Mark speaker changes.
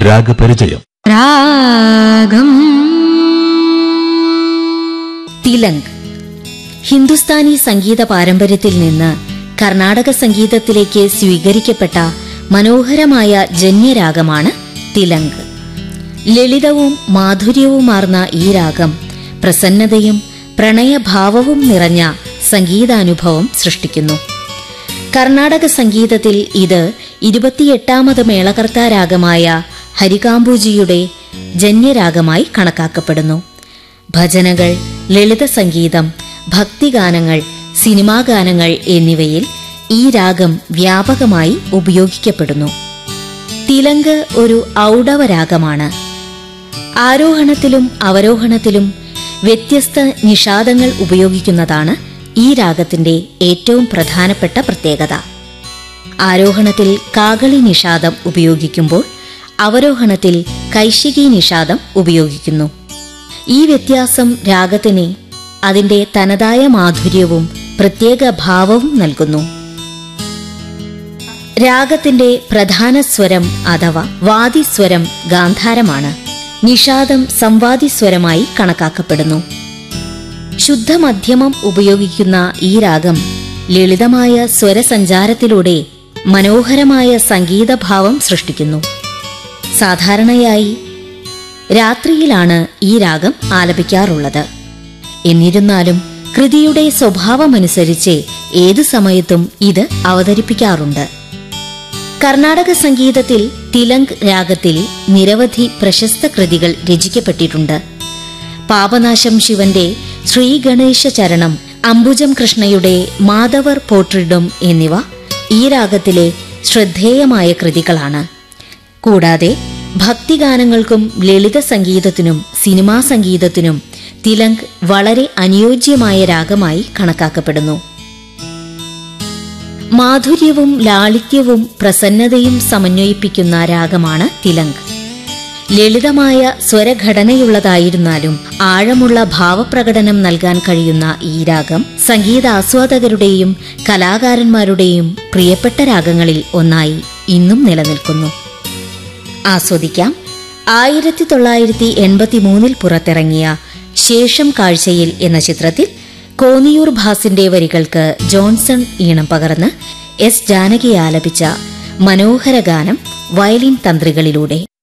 Speaker 1: രാഗപരിചയം
Speaker 2: രാഗം
Speaker 3: തിലങ്ക് ഹിന്ദുസ്ഥാനി സംഗീത പാരമ്പര്യത്തിൽ നിന്ന് കർണാടക സംഗീതത്തിലേക്ക് സ്വീകരിക്കപ്പെട്ട മനോഹരമായ ജന്യരാഗമാണ് തിലങ്ക് ലളിതവും മാധുര്യവുമാർന്ന ഈ രാഗം പ്രസന്നതയും പ്രണയഭാവവും നിറഞ്ഞ സംഗീതാനുഭവം സൃഷ്ടിക്കുന്നു കർണാടക സംഗീതത്തിൽ ഇത് ഇരുപത്തിയെട്ടാമത് മേളകർത്താ രാഗമായ ഹരികാംബൂജിയുടെ ജന്യരാഗമായി കണക്കാക്കപ്പെടുന്നു ഭജനകൾ ലളിത സംഗീതം ഭക്തിഗാനങ്ങൾ സിനിമാ ഗാനങ്ങൾ എന്നിവയിൽ ഈ രാഗം വ്യാപകമായി ഉപയോഗിക്കപ്പെടുന്നു തിലങ്ക് ഒരു ഔഡവ രാഗമാണ് ആരോഹണത്തിലും അവരോഹണത്തിലും വ്യത്യസ്ത നിഷാദങ്ങൾ ഉപയോഗിക്കുന്നതാണ് ഈ രാഗത്തിന്റെ ഏറ്റവും പ്രധാനപ്പെട്ട പ്രത്യേകത ആരോഹണത്തിൽ കാകളി നിഷാദം ഉപയോഗിക്കുമ്പോൾ അവരോഹണത്തിൽ കൈശികി നിഷാദം ഉപയോഗിക്കുന്നു ഈ വ്യത്യാസം രാഗത്തിന് അതിന്റെ തനതായ മാധുര്യവും പ്രത്യേക ഭാവവും നൽകുന്നു രാഗത്തിന്റെ പ്രധാന സ്വരം അഥവാ വാദിസ്വരം ഗാന്ധാരമാണ് നിഷാദം സംവാദിസ്വരമായി കണക്കാക്കപ്പെടുന്നു ശുദ്ധമധ്യമം ഉപയോഗിക്കുന്ന ഈ രാഗം ലളിതമായ സ്വരസഞ്ചാരത്തിലൂടെ മനോഹരമായ സംഗീതഭാവം സൃഷ്ടിക്കുന്നു സാധാരണയായി രാത്രിയിലാണ് ഈ രാഗം ആലപിക്കാറുള്ളത് എന്നിരുന്നാലും കൃതിയുടെ സ്വഭാവമനുസരിച്ച് ഏതു സമയത്തും ഇത് അവതരിപ്പിക്കാറുണ്ട് കർണാടക സംഗീതത്തിൽ തിലങ്ക് രാഗത്തിൽ നിരവധി പ്രശസ്ത കൃതികൾ രചിക്കപ്പെട്ടിട്ടുണ്ട് പാപനാശം ശിവന്റെ ശ്രീ ഗണേശ ചരണം അംബുജം കൃഷ്ണയുടെ മാധവർ പോട്രിഡും എന്നിവ ഈ രാഗത്തിലെ ശ്രദ്ധേയമായ കൃതികളാണ് കൂടാതെ ഭക്തിഗാനങ്ങൾക്കും ലളിത സംഗീതത്തിനും സിനിമാ സംഗീതത്തിനും തിലങ്ക് വളരെ അനുയോജ്യമായ രാഗമായി കണക്കാക്കപ്പെടുന്നു മാധുര്യവും ലാളിത്യവും പ്രസന്നതയും സമന്വയിപ്പിക്കുന്ന രാഗമാണ് തിലങ്ക് ലളിതമായ സ്വരഘടനയുള്ളതായിരുന്നാലും ആഴമുള്ള ഭാവപ്രകടനം നൽകാൻ കഴിയുന്ന ഈ രാഗം സംഗീതാസ്വാദകരുടെയും കലാകാരന്മാരുടെയും പ്രിയപ്പെട്ട രാഗങ്ങളിൽ ഒന്നായി ഇന്നും നിലനിൽക്കുന്നു ആസ്വദിക്കാം ആയിരത്തി തൊള്ളായിരത്തി എൺപത്തി മൂന്നിൽ പുറത്തിറങ്ങിയ ശേഷം കാഴ്ചയിൽ എന്ന ചിത്രത്തിൽ കോന്നിയൂർ ഭാസിന്റെ വരികൾക്ക് ജോൺസൺ ഈണം പകർന്ന് എസ് ജാനകി ആലപിച്ച മനോഹര ഗാനം വയലിൻ തന്ത്രികളിലൂടെ